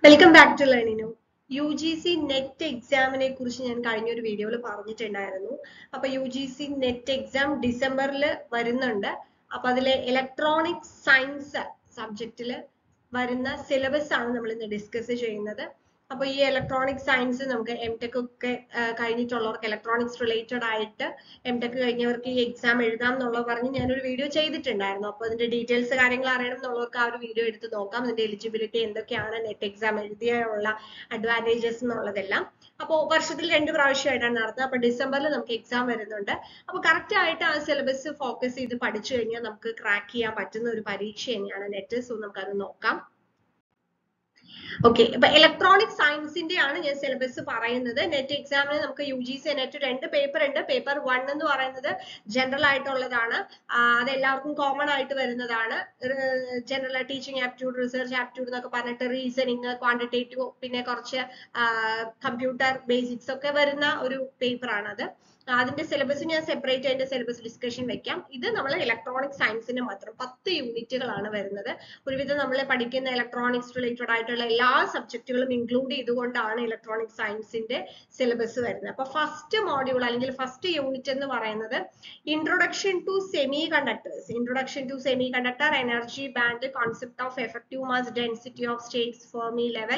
welcome back to Learnino U G C NET എക്സാമിനെ കുറിച്ച് ഞാൻ കഴിഞ്ഞൊരു വീഡിയോയിൽ പറഞ്ഞിട്ടുണ്ടായിരുന്നു അപ്പൊ U G C NET exam ഡിസംബറിൽ വരുന്നുണ്ട് അപ്പൊ അതിലെ ഇലക്ട്രോണിക് സയൻസ് സബ്ജക്റ്റിൽ വരുന്ന സിലബസ് ആണ് നമ്മൾ ഇന്ന് ഡിസ്കസ് ചെയ്യുന്നത് അപ്പൊ ഈ ഇലക്ട്രോണിക് സയൻസ് നമുക്ക് എം ടെക് ഒക്കെ ആ, കഴിഞ്ഞിട്ടുള്ളവർക്ക് ഇലക്ട്രോണിക്സ് റിലേറ്റഡ് ആയിട്ട് എം ടെക് കഴിഞ്ഞവർക്ക് ഈ എക്സാം എഴുതാം എന്നുള്ളത് പറഞ്ഞ് ഞാനൊരു വീഡിയോ ചെയ്തിട്ടുണ്ടായിരുന്നു അപ്പൊ അതിന്റെ ഡീറ്റെയിൽസ് കാര്യങ്ങൾ അറിയണം എന്നുള്ളവർക്ക് ആ ഒരു വീഡിയോ എടുത്ത് നോക്കാം അതിന്റെ എലിജിബിലിറ്റി എന്തൊക്കെയാണ് നെറ്റ് എക്സാം എഴുതിയുള്ള അഡ്വാൻറ്റേജസ് എന്നുള്ളതെല്ലാം അപ്പോൾ വർഷത്തിൽ രണ്ട് പ്രാവശ്യമായിട്ടാണ് നടത്തുന്നത് അപ്പൊ ഡിസംബറിൽ നമുക്ക് എക്സാം വരുന്നുണ്ട് അപ്പൊ കറക്റ്റ് ആയിട്ട് ആ സിലബസ് ഫോക്കസ് ചെയ്ത് പഠിച്ചു കഴിഞ്ഞാൽ നമുക്ക് ക്രാക്ക് ചെയ്യാൻ പറ്റുന്ന ഒരു പരീക്ഷ തന്നെയാണ് നെറ്റ് സോ നമുക്കത് നോക്കാം ഓക്കെ ഇപ്പൊ ഇലക്ട്രോണിക് സയൻസിന്റെ ആണ് ഞാൻ സിലബസ് പറയുന്നത് നെറ്റ് എക്സാമിന് നമുക്ക് യു ജി സി നെറ്റ് രണ്ട് പേപ്പർ ഉണ്ട് പേപ്പർ വൺ എന്ന് പറയുന്നത് ജനറൽ ആയിട്ടുള്ളതാണ് ആ, അത് എല്ലാവർക്കും കോമൺ ആയിട്ട് വരുന്നതാണ് general teaching aptitude research aptitude എന്നൊക്കെ പറഞ്ഞിട്ട് റീസണിങ് ക്വാണ്ടിറ്റേറ്റീവ് പിന്നെ കുറച്ച് കമ്പ്യൂട്ടർ ബേസിക്സ് ഒക്കെ വരുന്ന ഒരു പേപ്പർ ആണ് അത് അതിന്റെ സിലബസ് ഞാൻ സെപ്പറേറ്റ് അതിന്റെ സിലബസ് ഡിസ്കഷൻ വെക്കാം ഇത് നമ്മൾ ഇലക്ട്രോണിക് സയൻസിന് മാത്രം പത്ത് യൂണിറ്റുകളാണ് വരുന്നത് ഒരുവിധം നമ്മൾ പഠിക്കുന്ന ഇലക്ട്രോണിക്സ് റിലേറ്റഡ് ആയിട്ടുള്ള എല്ലാ സബ്ജക്റ്റുകളും ഇൻക്ലൂഡ് ചെയ്തുകൊണ്ടാണ് ഇലക്ട്രോണിക് സയൻസിന്റെ സിലബസ് വരുന്നത് അപ്പൊ ഫസ്റ്റ് മോഡ്യൂൾ അല്ലെങ്കിൽ ഫസ്റ്റ് യൂണിറ്റ് എന്ന് പറയുന്നത് introduction to semiconductors introduction to semiconductor energy band concept of effective mass density of states Fermi level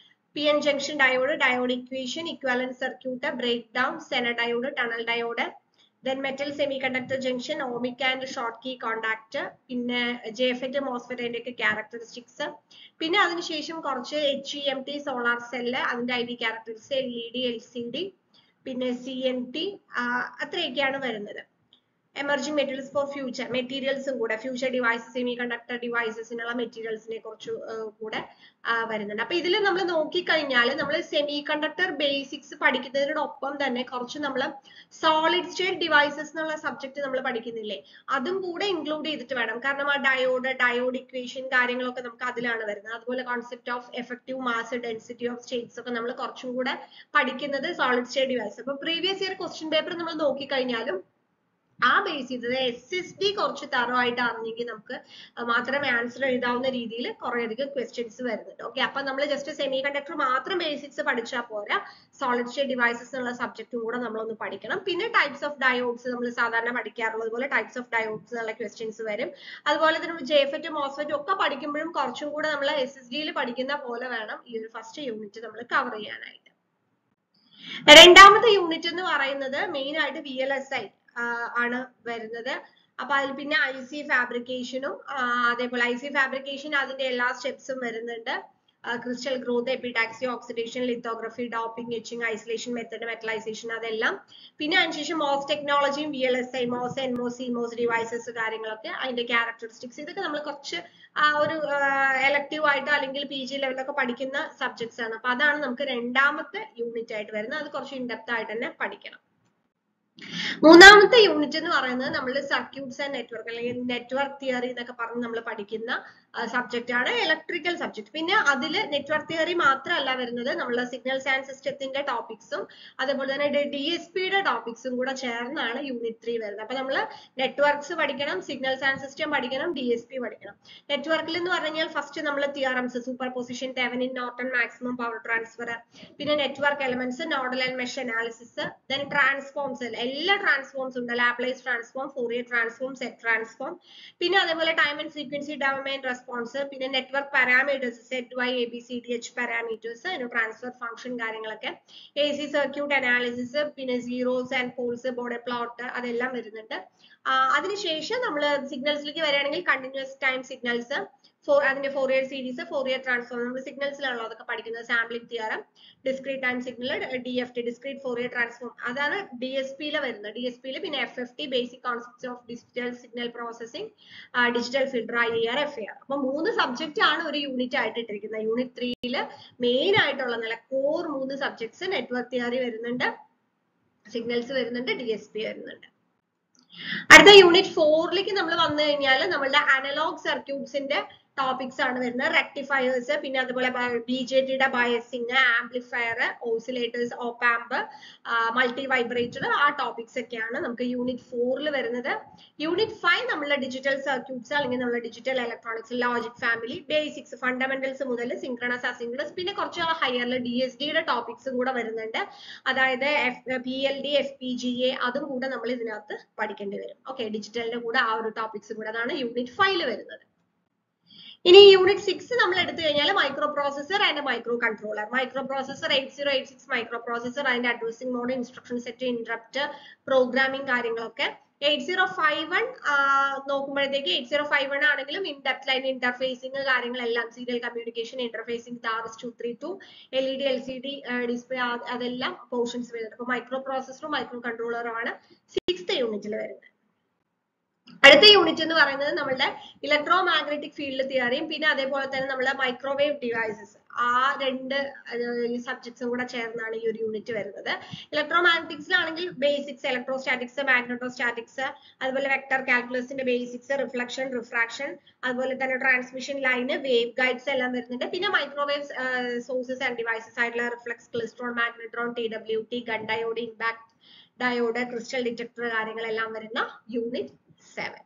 PN junction diode, diode equation, equivalent circuit, breakdown, Zener diode, tunnel diode, then metal semiconductor junction, ohmic and Schottky contact, പിന്നെ JFET, MOSFET അതിന്റെ ഒക്കെ characteristics പിന്നെ അതിനുശേഷം കുറച്ച് H E M T solar cell അതിന്റെ I D characteristics L E D L C D പിന്നെ C N T അത്രയൊക്കെയാണ് വരുന്നത് എമർജിംഗ് മെറ്റീരിയൽസ് ഫോർ ഫ്യൂച്ചർ മെറ്റീരിയൽസും കൂടെ ഫ്യൂച്ചർ ഡിവൈസസ് സെമി കണ്ടക്ടർ ഡിവൈസസിനുള്ള മെറ്റീരിയൽസിനെ കുറിച്ച് ഏർ കൂടെ ആ, വരുന്നുണ്ട് അപ്പൊ ഇതിൽ നമ്മൾ നോക്കിക്കഴിഞ്ഞാൽ നമ്മൾ സെമി കണ്ടക്ടർ ബേസിക്സ് പഠിക്കുന്നതിനോടൊപ്പം തന്നെ കുറച്ച് നമ്മൾ സോളിഡ് സ്റ്റേറ്റ് ഡിവൈസസ് എന്നുള്ള സബ്ജക്ട് നമ്മൾ പഠിക്കുന്നില്ലേ അതും കൂടെ ഇൻക്ലൂഡ് ചെയ്തിട്ട് വേണം കാരണം ആ ഡയോഡ് ഡയോഡ് ഇക്വേഷൻ കാര്യങ്ങളൊക്കെ നമുക്ക് അതിലാണ് വരുന്നത് അതുപോലെ concept of effective mass density of states ഒക്കെ നമ്മൾ കുറച്ചും കൂടെ പഠിക്കുന്നത് സോളിഡ് സ്റ്റേറ്റ് ഡിവൈസ് അപ്പൊ പ്രീവിയസ് ഇയർ ക്വസ്റ്റ്യൻ പേപ്പർ നമ്മൾ നോക്കിക്കഴിഞ്ഞാലും ആ ബേസ് ചെയ്തത് എസ് എസ് ഡി കുറച്ച് തറവായിട്ട് അറിഞ്ഞെങ്കിൽ നമുക്ക് മാത്രമേ ആൻസർ എഴുതാവുന്ന രീതിയിൽ കുറേയധികം ക്വസ്റ്റ്യൻസ് വരുന്നുണ്ട് ഓക്കെ അപ്പൊ നമ്മൾ ജസ്റ്റ് സെമി കണ്ടക്ടർ മാത്രം ബേസിക്സ് പഠിച്ചാൽ പോരാ സോളിഡ് സ്റ്റേറ്റ് ഡിവൈസസ് എന്നുള്ള സബ്ജക്റ്റും കൂടെ നമ്മളൊന്ന് പഠിക്കണം പിന്നെ ടൈപ്സ് ഓഫ് ഡയോഡ്സ് നമ്മൾ സാധാരണ പഠിക്കാറുള്ളത് പോലെ ടൈപ്സ് ഓഫ് ഡയോഡ്സ് എന്നുള്ള ക്വസ്റ്റ്യൻസ് വരും അതുപോലെ തന്നെ ജെഫെറ്റ് മോസ്ഫെറ്റ് ഒക്കെ പഠിക്കുമ്പോഴും കുറച്ചും കൂടെ നമ്മൾ എസ് എസ് ഡിയിൽ പഠിക്കുന്ന പോലെ വേണം ഈ ഒരു ഫസ്റ്റ് യൂണിറ്റ് നമ്മൾ കവർ ചെയ്യാനായിട്ട് രണ്ടാമത്തെ യൂണിറ്റ് എന്ന് പറയുന്നത് മെയിൻ ആയിട്ട് വി എൽ എസ് ഐ ആണ് വരുന്നത് അപ്പൊ അതിൽ പിന്നെ ഐ സി ഫാബ്രിക്കേഷനും അതേപോലെ ഐ സി ഫാബ്രിക്കേഷൻ അതിന്റെ എല്ലാ സ്റ്റെപ്സും വരുന്നുണ്ട് crystal growth epitaxy oxidation lithography doping etching isolation method metallization അതെല്ലാം പിന്നെ അതിനുശേഷം മോസ് ടെക്നോളജിയും V L S I MOS NMOS ഇമോസ് ഡിവൈസസ് കാര്യങ്ങളൊക്കെ അതിന്റെ ക്യാരക്ടറിസ്റ്റിക്സ് ഇതൊക്കെ നമ്മൾ കുറച്ച് ആ ഒരു എലക്റ്റീവ് ആയിട്ട് അല്ലെങ്കിൽ പി ജി ലെവലൊക്കെ പഠിക്കുന്ന സബ്ജക്ട്സ് ആണ് അപ്പൊ അതാണ് നമുക്ക് രണ്ടാമത്തെ യൂണിറ്റ് ആയിട്ട് വരുന്നത് അത് കുറച്ച് ഇൻഡെപ്ത് ആയിട്ട് തന്നെ പഠിക്കണം മൂന്നാമത്തെ യൂണിറ്റ് എന്ന് പറയുന്നത് നമ്മൾ സർക്യൂട്ട്സ് ആൻഡ് നെറ്റ്വർക്ക് അല്ലെങ്കിൽ നെറ്റ്വർക്ക് തിയറി എന്നൊക്കെ പറഞ്ഞ് നമ്മൾ പഠിക്കുന്ന സബ്ജക്റ്റ് ആണ് ഇലക്ട്രിക്കൽ സബ്ജക്ട് പിന്നെ അതിൽ നെറ്റ്വർക്ക് തിയറി മാത്രമല്ല വരുന്നത് നമ്മൾ സിഗ്നൽസ് ആൻഡ് സിസ്റ്റത്തിന്റെ ടോപ്പിക്സും അതേപോലെ തന്നെ ഡി എസ് പിയുടെ ടോപ്പിക്സും കൂടെ ചേർന്നാണ് യൂണിറ്റ് ത്രീ വരുന്നത് അപ്പൊ നമ്മൾ നെറ്റ്വർക്ക്സ് പഠിക്കണം സിഗ്നൽസ് ആൻഡ് സിസ്റ്റം പഠിക്കണം ഡി എസ് പി പഠിക്കണം നെറ്റ്വർക്കിൽ എന്ന് പറഞ്ഞു കഴിഞ്ഞാൽ ഫസ്റ്റ് നമ്മൾ theorems superposition Thevenin Norton maximum power transfer പിന്നെ network elements nodal and mesh analysis then transforms എല്ലാ ട്രാൻസ്ഫോംസ് ഉണ്ട് Laplace transform Fourier transform Z transform പിന്നെ അതേപോലെ time and frequency domain response പിന്നെ network parameters Z Y A B C D H parameters അതിന് transfer function കാര്യങ്ങളൊക്കെ A C circuit analysis പിന്നെ zeros and poles Bode plot അതെല്ലാം വരുന്നുണ്ട് ആ, അതിനുശേഷം നമ്മൾ സിഗ്നൽസിലേക്ക് വരികയാണെങ്കിൽ കണ്ടിന്യൂസ് ടൈം സിഗ്നൽസ് ഫോർ അതിന്റെ ഫോറിയർ സീരീസ് ഫോറിയർ ട്രാൻസ്ഫോം നമ്മൾ സിഗ്നൽസിലാണല്ലോ അതൊക്കെ പഠിക്കുന്നത് sampling theorem discrete time signal D F T discrete Fourier transform അതാണ് ഡി എസ് പിയിൽ വരുന്നത് ഡി എസ് പിയിൽ പിന്നെ F F T basic concepts of digital signal processing digital filter I R F R അപ്പൊ മൂന്ന് സബ്ജക്റ്റ് ആണ് ഒരു unit ആയിട്ട് ഇട്ടിരിക്കുന്നത് യൂണിറ്റ് ത്രീയിൽ മെയിൻ ആയിട്ടുള്ള നല്ല കോർ മൂന്ന് സബ്ജക്ട്സ് നെറ്റ്വർക്ക് തിയറി വരുന്നുണ്ട് സിഗ്നൽസ് വരുന്നുണ്ട് ഡി എസ് പി വരുന്നുണ്ട് അടുത്ത യൂണിറ്റ് ഫോറിലേക്ക് നമ്മൾ വന്നു കഴിഞ്ഞാൽ നമ്മളുടെ അനലോഗ് സർക്യൂട്ട്സിന്റെ ടോപ്പിക്സ് ആണ് വരുന്നത് റെക്ടിഫയേഴ്സ് പിന്നെ അതുപോലെ ബി ജെ ടിയുടെ biasing amplifier oscillators op amp multivibrator ആ ടോപ്പിക്സ് ഒക്കെയാണ് നമുക്ക് യൂണിറ്റ് ഫോറിൽ വരുന്നത് യൂണിറ്റ് ഫൈവ് നമ്മളെ ഡിജിറ്റൽ സർക്യൂട്ട്സ് അല്ലെങ്കിൽ നമ്മളെ digital electronics logic family basics fundamentals മുതൽ സിങ്ക്രണസ് അസിങ്ക്രണസ് പിന്നെ കുറച്ച് ഹയറിൽ ഡി എസ് ഡിയുടെ ടോപ്പിക്സും കൂടെ വരുന്നുണ്ട് അതായത് F P L D F P G A അതും കൂടെ നമ്മൾ ഇതിനകത്ത് പഠിക്കേണ്ടി വരും ഓക്കെ ഡിജിറ്റലിന്റെ കൂടെ ആ ഒരു ടോപ്പിക്സും കൂടെ അതാണ് യൂണിറ്റ് ഫൈവില് വരുന്നത് ഇനി യൂണിറ്റ് സിക്സ് നമ്മൾ എടുത്തു കഴിഞ്ഞാൽ microprocessor and microcontroller microprocessor eight zero eight six microprocessor അതിന്റെ addressing mode instruction set interrupt programming കാര്യങ്ങളൊക്കെ എയ്റ്റ് സീറോ ഫൈവ് വൺ നോക്കുമ്പോഴത്തേക്ക് എയ്റ്റ് സീറോ ഫൈവ് വൺ ആണെങ്കിലും ഇൻ ഡെപ്ത് ലൈൻ ഇന്റർഫേസിംഗ് കാര്യങ്ങളെല്ലാം serial communication interfacing R S two three two L E D L C D display അതെല്ലാം portions വരുന്നുണ്ട് അപ്പൊ micro പ്രോസസറും micro കൺട്രോളറും ആണ് sixth യൂണിറ്റിൽ വരുന്നത് അടുത്ത യൂണിറ്റ് എന്ന് പറയുന്നത് നമ്മളുടെ ഇലക്ട്രോ മാഗ്നറ്റിക് ഫീൽഡ് തിയറിയും പിന്നെ അതേപോലെ തന്നെ നമ്മളെ മൈക്രോവേവ് ഡിവൈസസ് ആ രണ്ട് സബ്ജക്ട്സും കൂടെ ചേർന്നാണ് ഈ ഒരു യൂണിറ്റ് വരുന്നത് ഇലക്ട്രോ മാഗ്നറ്റിക്സിലാണെങ്കിൽ ബേസിക്സ് ഇലക്ട്രോസ്റ്റാറ്റിക്സ് മാഗ്നറ്റോസ്റ്റാറ്റിക്സ് അതുപോലെ വെക്ടർ കാൽക്കുലസിന്റെ ബേസിക്സ് റിഫ്ലക്ഷൻ റിഫ്രാക്ഷൻ അതുപോലെ തന്നെ ട്രാൻസ്മിഷൻ ലൈന് വേവ് ഗൈഡ്സ് എല്ലാം വരുന്നുണ്ട് പിന്നെ മൈക്രോവേവ് സോഴ്സസ് ആൻഡ് ഡിവൈസസ് ആയിട്ടുള്ള reflex klystron magnetron T W T gun diode impact diode crystal detector കാര്യങ്ങളെല്ലാം വരുന്ന യൂണിറ്റ് സെവൻ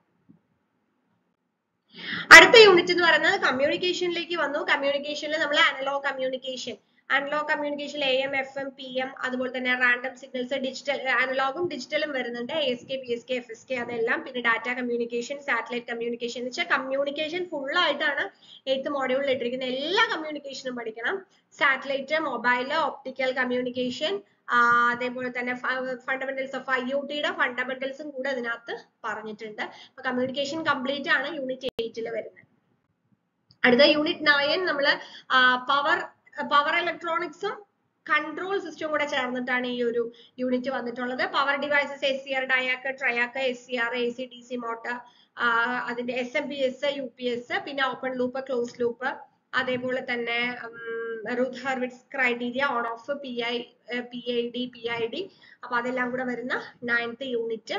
അടുത്ത യൂണിറ്റ് എന്ന് പറയുന്നത് കമ്മ്യൂണിക്കേഷനിലേക്ക് വന്നു കമ്മ്യൂണിക്കേഷനിൽ നമ്മൾ analog communication analog communication A M F M P M അതുപോലെ തന്നെ റാൻഡം സിഗ്നൽസ് ഡിജിറ്റൽ അനലോഗും ഡിജിറ്റലും വരുന്നുണ്ട് A S K P S K F S K അതെല്ലാം പിന്നെ ഡാറ്റ കമ്മ്യൂണിക്കേഷൻ സാറ്റലൈറ്റ് കമ്മ്യൂണിക്കേഷൻ എന്ന് വെച്ചാൽ കമ്മ്യൂണിക്കേഷൻ ഫുൾ ആയിട്ടാണ് എയ്ത്ത് മോഡ്യൂളിൽ ഇട്ടിരിക്കുന്ന എല്ലാ കമ്മ്യൂണിക്കേഷനും പഠിക്കണം സാറ്റലൈറ്റ് മൊബൈൽ ഒപ്റ്റിക്കൽ കമ്മ്യൂണിക്കേഷൻ അതേപോലെ തന്നെ ഫണ്ടമെന്റൽസ് ഓഫ് ഐ ഒ ടിയുടെ ഫണ്ടമെന്റൽസും കൂടെ അതിനകത്ത് പറഞ്ഞിട്ടുണ്ട് അപ്പൊ കമ്മ്യൂണിക്കേഷൻ കംപ്ലീറ്റ് ആണ് യൂണിറ്റ് എയ്റ്റിൽ വരുന്നത് അടുത്ത യൂണിറ്റ് നയൻ നമ്മൾ പവർ പവർ ഇലക്ട്രോണിക്സും കൺട്രോൾ സിസ്റ്റം കൂടെ ചേർന്നിട്ടാണ് ഈ ഒരു യൂണിറ്റ് വന്നിട്ടുള്ളത് power devices S C R diac triac S C R A C D C motor അതിന്റെ S M P S U P S പിന്നെ ഓപ്പൺ ലൂപ്പ് ക്ലോസ് ലൂപ്പ് അതേപോലെ തന്നെ Routh Hurwitz criteria on off P I P I D P I D അപ്പൊ അതെല്ലാം കൂടെ വരുന്ന ninth unit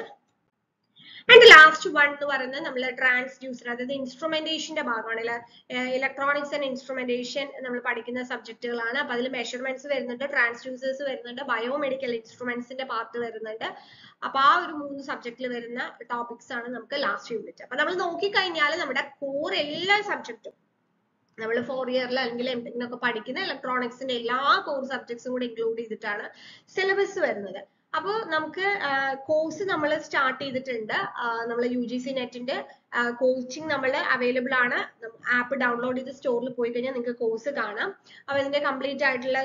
and last one എന്ന് പറയുന്നത് നമ്മൾ ട്രാൻസ്ഡ്യൂസർ അതായത് ഇൻസ്ട്രുമെന്റേഷന്റെ ഭാഗമാണ് ഇലക്ട്രോണിക്സ് ആൻഡ് ഇൻസ്ട്രുമെന്റേഷൻ നമ്മൾ പഠിക്കുന്ന സബ്ജക്റ്റുകളാണ് അപ്പൊ അതിൽ മെഷർമെന്റ്സ് വരുന്നുണ്ട് ട്രാൻസ്ഡ്യൂസേഴ്സ് വരുന്നുണ്ട് ബയോമെഡിക്കൽ ഇൻസ്ട്രുമെന്റ്സിന്റെ പാർട്ട് വരുന്നുണ്ട് അപ്പൊ ആ ഒരു മൂന്ന് സബ്ജക്റ്റിൽ വരുന്ന ടോപ്പിക്സ് ആണ് നമുക്ക് ലാസ്റ്റ് യൂണിറ്റ് അപ്പൊ നമ്മൾ നോക്കിക്കഴിഞ്ഞാൽ നമ്മുടെ കോർ എല്ലാ സബ്ജക്റ്റും നമ്മൾ ഫോർ ഇയറിൽ അല്ലെങ്കിൽ എന്തെങ്കിലുമൊക്കെ പഠിക്കുന്ന ഇലക്ട്രോണിക്സിന്റെ എല്ലാ കോർ സബ്ജക്ട്സും കൂടെ ഇൻക്ലൂഡ് ചെയ്തിട്ടാണ് സിലബസ് വരുന്നത് അപ്പോൾ നമുക്ക് കോഴ്സ് നമ്മൾ സ്റ്റാർട്ട് ചെയ്തിട്ടുണ്ട് നമ്മൾ യു ജി സി നെറ്റിന്റെ കോച്ചിങ് നമ്മൾ അവൈലബിൾ ആണ് ആപ്പ് ഡൗൺലോഡ് ചെയ്ത് സ്റ്റോറിൽ പോയി കഴിഞ്ഞാൽ നിങ്ങൾക്ക് കോഴ്സ് കാണാം അപ്പൊ ഇതിന്റെ കംപ്ലീറ്റ് ആയിട്ടുള്ള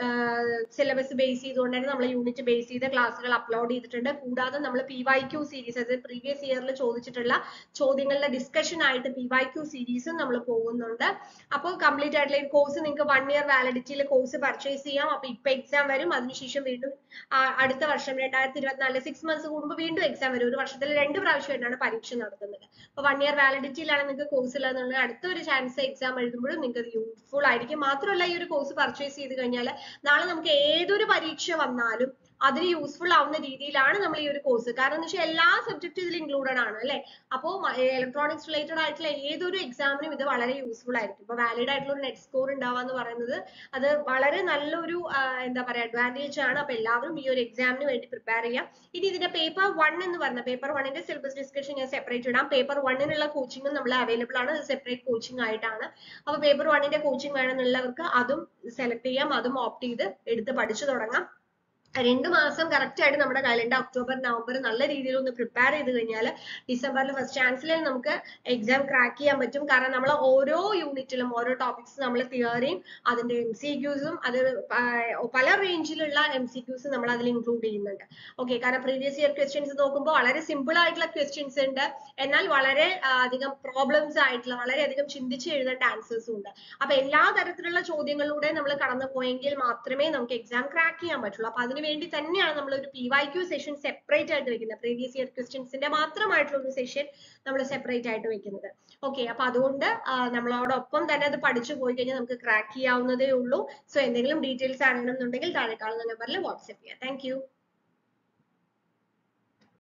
സിലബസ് ബേസ് ചെയ്തുകൊണ്ട് തന്നെ നമ്മൾ യൂണിറ്റ് ബേസ് ചെയ്ത ക്ലാസ്സുകൾ അപ്ലോഡ് ചെയ്തിട്ടുണ്ട് കൂടാതെ നമ്മൾ പി വൈ ക്യു സീരീസ് അതായത് പ്രീവിയസ് ഇയറിൽ ചോദിച്ചിട്ടുള്ള ചോദ്യങ്ങളുടെ ഡിസ്കഷൻ ആയിട്ട് പി വൈ ക്യു സീരീസും നമ്മൾ പോകുന്നുണ്ട് അപ്പോൾ കംപ്ലീറ്റ് ആയിട്ടുള്ള ഈ കോഴ്സ് നിങ്ങൾക്ക് വൺ ഇയർ വാലിഡിറ്റിയിൽ കോഴ്സ് പർച്ചേസ് ചെയ്യാം അപ്പൊ ഇപ്പൊ എക്സാം വരും അതിനുശേഷം വീണ്ടും അടുത്ത വർഷം രണ്ടായിരത്തി ഇരുപത്തിനാല് സിക്സ് മന്ത്സ് കൂടുമ്പോൾ വീണ്ടും എക്സാം വരും ഒരു വർഷത്തിൽ രണ്ട് പ്രാവശ്യമായിട്ടാണ് പരീക്ഷ നടത്തുന്നത് അപ്പൊ വൺ ഇയർ വാലിഡിറ്റിയിലാണ് നിങ്ങൾക്ക് കോഴ്സ് ഉള്ളതെന്നുണ്ടെങ്കിൽ അടുത്ത ഒരു ചാൻസ് എക്സാം എഴുതുമ്പോഴും നിങ്ങൾക്ക് യൂസ്ഫുൾ ആയിരിക്കും മാത്രമല്ല ഈ ഒരു കോഴ്സ് പർച്ചേസ് ചെയ്ത് കഴിഞ്ഞാൽ നാളെ നമുക്ക് ഏതൊരു പരീക്ഷ വന്നാലും അതിന് യൂസ്ഫുൾ ആവുന്ന രീതിയിലാണ് നമ്മൾ ഈ ഒരു കോഴ്സ് കാരണം എന്ന് വെച്ചാൽ എല്ലാ സബ്ജക്റ്റും ഇതിൽ ഇൻക്ലൂഡഡ് ആണ് അല്ലെ അപ്പോൾ ഇലക്ട്രോണിക്സ് റിലേറ്റഡ് ആയിട്ടുള്ള ഏതൊരു എക്സാമിനും ഇത് വളരെ യൂസ്ഫുൾ ആയിരിക്കും ഇപ്പൊ വാലിഡ് ആയിട്ടുള്ള ഒരു നെറ്റ് സ്കോർ ഉണ്ടാവുക എന്ന് പറയുന്നത് അത് വളരെ നല്ലൊരു എന്താ പറയാ അഡ്വാൻറ്റേജ് ആണ് അപ്പൊ എല്ലാവരും ഈ ഒരു എക്സാമിന് വേണ്ടി പ്രിപ്പയർ ചെയ്യാം ഇനി ഇതിന്റെ പേപ്പർ വൺ എന്ന് പറഞ്ഞ പേപ്പർ വണ്ണിന്റെ സിലബസ് ഡിസ്കഷൻ ഞാൻ സെപ്പറേറ്റ് ഇടാം പേപ്പർ വണ്ണിനുള്ള കോച്ചിങ്ങും നമ്മൾ അവൈലബിൾ ആണ് സെപ്പറേറ്റ് കോച്ചിങ് ആയിട്ടാണ് അപ്പൊ പേപ്പർ വണ്ണിന്റെ കോച്ചിങ് വേണമെന്നുള്ളവർക്ക് അതും സെലക്ട് ചെയ്യാം അതും ഓപ്റ്റ് ചെയ്ത് എടുത്ത് പഠിച്ചു തുടങ്ങാം രണ്ട് മാസം കറക്റ്റ് ആയിട്ട് നമ്മുടെ കയ്യിലുണ്ട് ഒക്ടോബർ നവംബർ നല്ല രീതിയിൽ ഒന്ന് പ്രിപ്പയർ ചെയ്ത് കഴിഞ്ഞാൽ ഡിസംബറിൽ ഫസ്റ്റ് ചാൻസിൽ നമുക്ക് എക്സാം ക്രാക്ക് ചെയ്യാൻ പറ്റും കാരണം നമ്മൾ ഓരോ യൂണിറ്റിലും ഓരോ ടോപ്പിക്സ് നമ്മൾ തിയറിയും അതിന്റെ എം സി ക്യൂസും അത് പല റേഞ്ചിലുള്ള എം സി ക്യൂസും നമ്മൾ അതിൽ ഇൻക്ലൂഡ് ചെയ്യുന്നുണ്ട് ഓക്കെ കാരണം പ്രീവിയസ് ഇയർ ക്വസ്റ്റ്യൻസ് നോക്കുമ്പോൾ വളരെ സിമ്പിൾ ആയിട്ടുള്ള ക്വസ്റ്റ്യൻസ് ഉണ്ട് എന്നാൽ വളരെ അധികം പ്രോബ്ലംസ് ആയിട്ടുള്ള വളരെയധികം ചിന്തിച്ച് എഴുതേണ്ട ആൻസേഴ്സും ഉണ്ട് അപ്പൊ എല്ലാ തരത്തിലുള്ള ചോദ്യങ്ങളിലൂടെ നമ്മൾ കടന്നു പോയെങ്കിൽ മാത്രമേ നമുക്ക് എക്സാം ക്രാക്ക് ചെയ്യാൻ പറ്റുള്ളൂ അപ്പൊ അതിന് വേണ്ടി തന്നെയാണ് നമ്മൾ ഒരു P Y Q session separate ആയിട്ട് വെക്കുന്നത് പ്രീവിയസ് ഇയർ ക്വസ്റ്റ്യൻസിന്റെ മാത്രമായിട്ടുള്ള ഒരു സെഷൻ നമ്മൾ സെപ്പറേറ്റ് ആയിട്ട് വെക്കുന്നത് ഓക്കെ അപ്പൊ അതുകൊണ്ട് നമ്മളോടൊപ്പം തന്നെ അത് പഠിച്ചു പോയി കഴിഞ്ഞാൽ നമുക്ക് ക്രാക്ക് ചെയ്യാവുന്നതേ ഉള്ളൂ സോ എന്തെങ്കിലും ഡീറ്റെയിൽസ് അറിയണമെന്നുണ്ടെങ്കിൽ താഴെ കാണുന്ന നമ്പറിൽ വാട്സ്ആപ്പ് ചെയ്യാം താങ്ക്